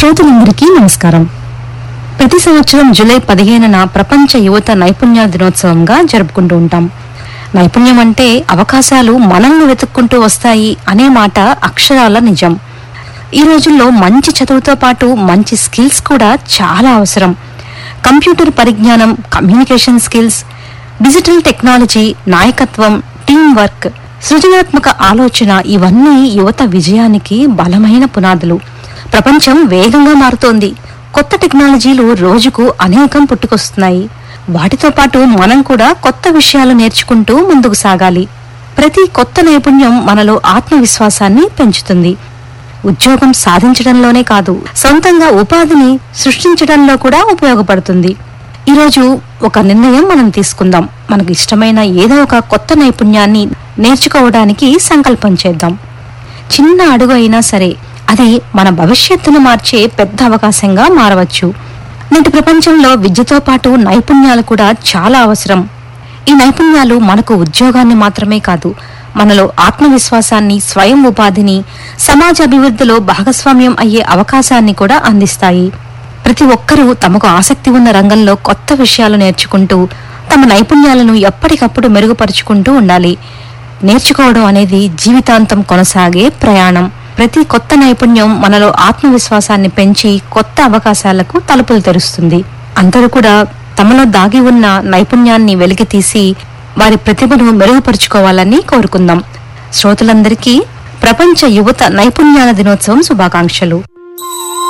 శ్రోతలందరికీ నమస్కారం ప్రతి సంవత్సరం జూలై పదిహేనున ప్రపంచ యువత నైపుణ్యాల దినోత్సవంగా జరుపుకుంటూ ఉంటాం నైపుణ్యం అంటే అవకాశాలు మనల్ని వెతుక్కుంటూ వస్తాయి అనే మాట అక్షరాల నిజం ఈ రోజుల్లో మంచి చదువుతో పాటు మంచి స్కిల్స్ కూడా చాలా అవసరం కంప్యూటర్ పరిజ్ఞానం కమ్యూనికేషన్ స్కిల్స్ డిజిటల్ టెక్నాలజీ నాయకత్వం టీం వర్క్ సృజనాత్మక ఆలోచన ఇవన్నీ యువత విజయానికి బలమైన పునాదులు ప్రపంచం వేగంగా మారుతోంది కొత్త టెక్నాలజీలు రోజుకు అనేకం పుట్టుకొస్తున్నాయి వాటితో పాటు మనం కూడా కొత్త విషయాలు నేర్చుకుంటూ ముందుకు సాగాలి ప్రతి కొత్త నైపుణ్యం మనలో ఆత్మవిశ్వాసాన్ని పెంచుతుంది ఉద్యోగం సాధించడంలోనే కాదు సొంతంగా ఉపాధిని సృష్టించడంలో కూడా ఉపయోగపడుతుంది ఈరోజు ఒక నిర్ణయం మనం తీసుకుందాం మనకు ఇష్టమైన ఏదో ఒక కొత్త నైపుణ్యాన్ని నేర్చుకోవడానికి సంకల్పం చేద్దాం చిన్న అడుగు అయినా సరే అది మన భవిష్యత్తును మార్చే పెద్ద అవకాశంగా మారవచ్చు నేటి ప్రపంచంలో విద్యతో పాటు నైపుణ్యాలు కూడా చాలా అవసరం ఈ నైపుణ్యాలు మనకు ఉద్యోగాన్ని మాత్రమే కాదు మనలో ఆత్మవిశ్వాసాన్ని స్వయం ఉపాధిని సమాజ అభివృద్ధిలో భాగస్వామ్యం అయ్యే అవకాశాన్ని కూడా అందిస్తాయి ప్రతి ఒక్కరూ తమకు ఆసక్తి ఉన్న రంగంలో కొత్త విషయాలు నేర్చుకుంటూ తమ నైపుణ్యాలను ఎప్పటికప్పుడు మెరుగుపరుచుకుంటూ ఉండాలి నేర్చుకోవడం అనేది జీవితాంతం కొనసాగే ప్రయాణం ప్రతి కొత్త నైపుణ్యం మనలో ఆత్మవిశ్వాసాన్ని పెంచి కొత్త అవకాశాలకు తలుపులు తెరుస్తుంది అందరూ కూడా తమలో దాగి ఉన్న నైపుణ్యాన్ని వెలికితీసి వారి ప్రతిభను మెరుగుపరుచుకోవాలని కోరుకుందాం శ్రోతలందరికీ ప్రపంచ యువత నైపుణ్యాల దినోత్సవం శుభాకాంక్షలు